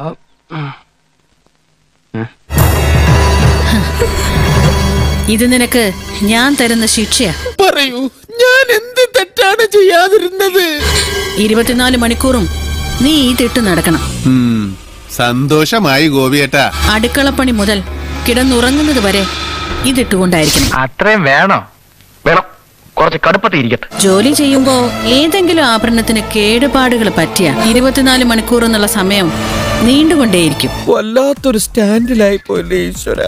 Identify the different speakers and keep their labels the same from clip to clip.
Speaker 1: ഇത് നിനക്ക് ഞാൻ തരുന്ന ശിക്ഷയാ
Speaker 2: പറയൂ ഞാൻ എന്ത് തെറ്റാണ് ചെയ്യാതിരുന്നത്
Speaker 1: ഇരുപത്തിനാല് മണിക്കൂറും നീ ഈ തിട്ട് നടക്കണം
Speaker 2: ഉം, സന്തോഷമായി ഗോപിയേട്ടാ
Speaker 1: അടുക്കളപ്പണി മുതൽ കിടന്നുറങ്ങുന്നത് വരെ ഇതിട്ടുകൊണ്ടായിരിക്കണം
Speaker 3: അത്രയും വേണോ വേണം കുറച്ച് കടുപ്പത്തിൽ ഇരിക്കട്ടെ
Speaker 1: ജോലി ചെയ്യുമ്പോ ഏതെങ്കിലും ആഭരണത്തിന് കേടുപാടുകൾ പറ്റിയ ഇരുപത്തിനാല് മണിക്കൂർ എന്നുള്ള സമയം നീണ്ടുകൊണ്ടേയിരിക്കും
Speaker 2: വല്ലാത്തൊരു സ്റ്റാൻഡിലായി പോലെ ഈശ്വര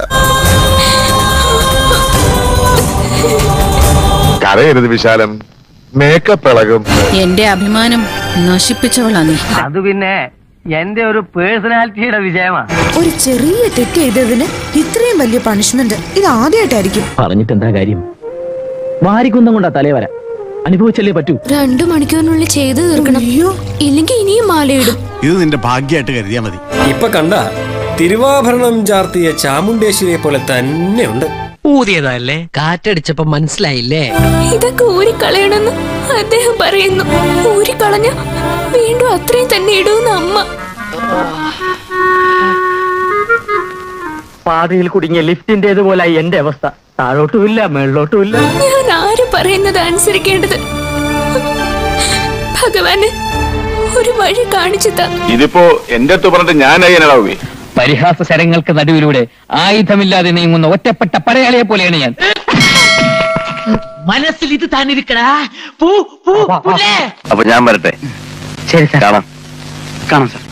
Speaker 4: കരയരുത് വിശാലം മേക്കപ്പ് ഇളകും
Speaker 1: എന്റെ അഭിമാനം നശിപ്പിച്ചവളാ നീ
Speaker 3: അത് പിന്നെ എന്റെ ഒരു പേഴ്സണാലിറ്റിയുടെ വിജയമാണ്
Speaker 5: ഒരു ചെറിയ തെറ്റ് ചെയ്തതിന് ഇത്രയും വലിയ പണിഷ്മെന്റ് ഇത് ആദ്യമായിട്ടായിരിക്കും
Speaker 6: പറഞ്ഞിട്ട് എന്താ കാര്യം വാരിക്കുന്തം കൊണ്ടാ തലേ വരാം അനുഭവിച്ചല്ലേ പറ്റൂ
Speaker 7: രണ്ടു മണിക്കൂറിനുള്ളിൽ ചെയ്തു തീർക്കണം ഇല്ലെങ്കിൽ ഇനിയും മാലയിടും
Speaker 8: ഇത് നിന്റെ ഭാഗ്യമായിട്ട് കരുതിയാ മതി
Speaker 9: ഇപ്പൊ കണ്ട തിരുവാഭരണം ചാർത്തിയ ചാമുണ്ടേശ്വരിയെ പോലെ തന്നെയുണ്ട്
Speaker 10: ഊതിയതല്ലേ കാറ്റടിച്ചപ്പോ മനസ്സിലായില്ലേ
Speaker 7: ഇതൊക്കെ ഊരിക്കളയണമെന്ന് അദ്ദേഹം പറയുന്നു ഊരിക്കളഞ്ഞ വീണ്ടും അത്രയും തന്നെ ഇടുമെന്ന് അമ്മ
Speaker 6: പാതയിൽ കുടുങ്ങിയ ലിഫ്റ്റിന്റേത് പോലെ എന്റെ അവസ്ഥ താഴോട്ടുമില്ല മേളിലോട്ടുമില്ല
Speaker 7: ഞാൻ ആര് പറയുന്നത് അനുസരിക്കേണ്ടത് ഭഗവാന് ഒരു വഴി കാണിച്ചു താ
Speaker 4: ഇതിപ്പോ എന്റെ അടുത്ത് പറഞ്ഞിട്ട് ഞാനായി എന്നടാവേ
Speaker 6: പരിഹാസ ശരങ്ങൾക്ക് നടുവിലൂടെ ആയുധമില്ലാതെ നീങ്ങുന്ന ഒറ്റപ്പെട്ട പടയാളിയെ പോലെയാണ് ഞാൻ
Speaker 10: മനസ്സിൽ ഇത് താനിരിക്കടാ പൂ പൂ പുല്ലേ
Speaker 4: അപ്പൊ ഞാൻ വരട്ടെ
Speaker 6: ശരി സാർ
Speaker 4: കാണാം
Speaker 6: കാണാം സാർ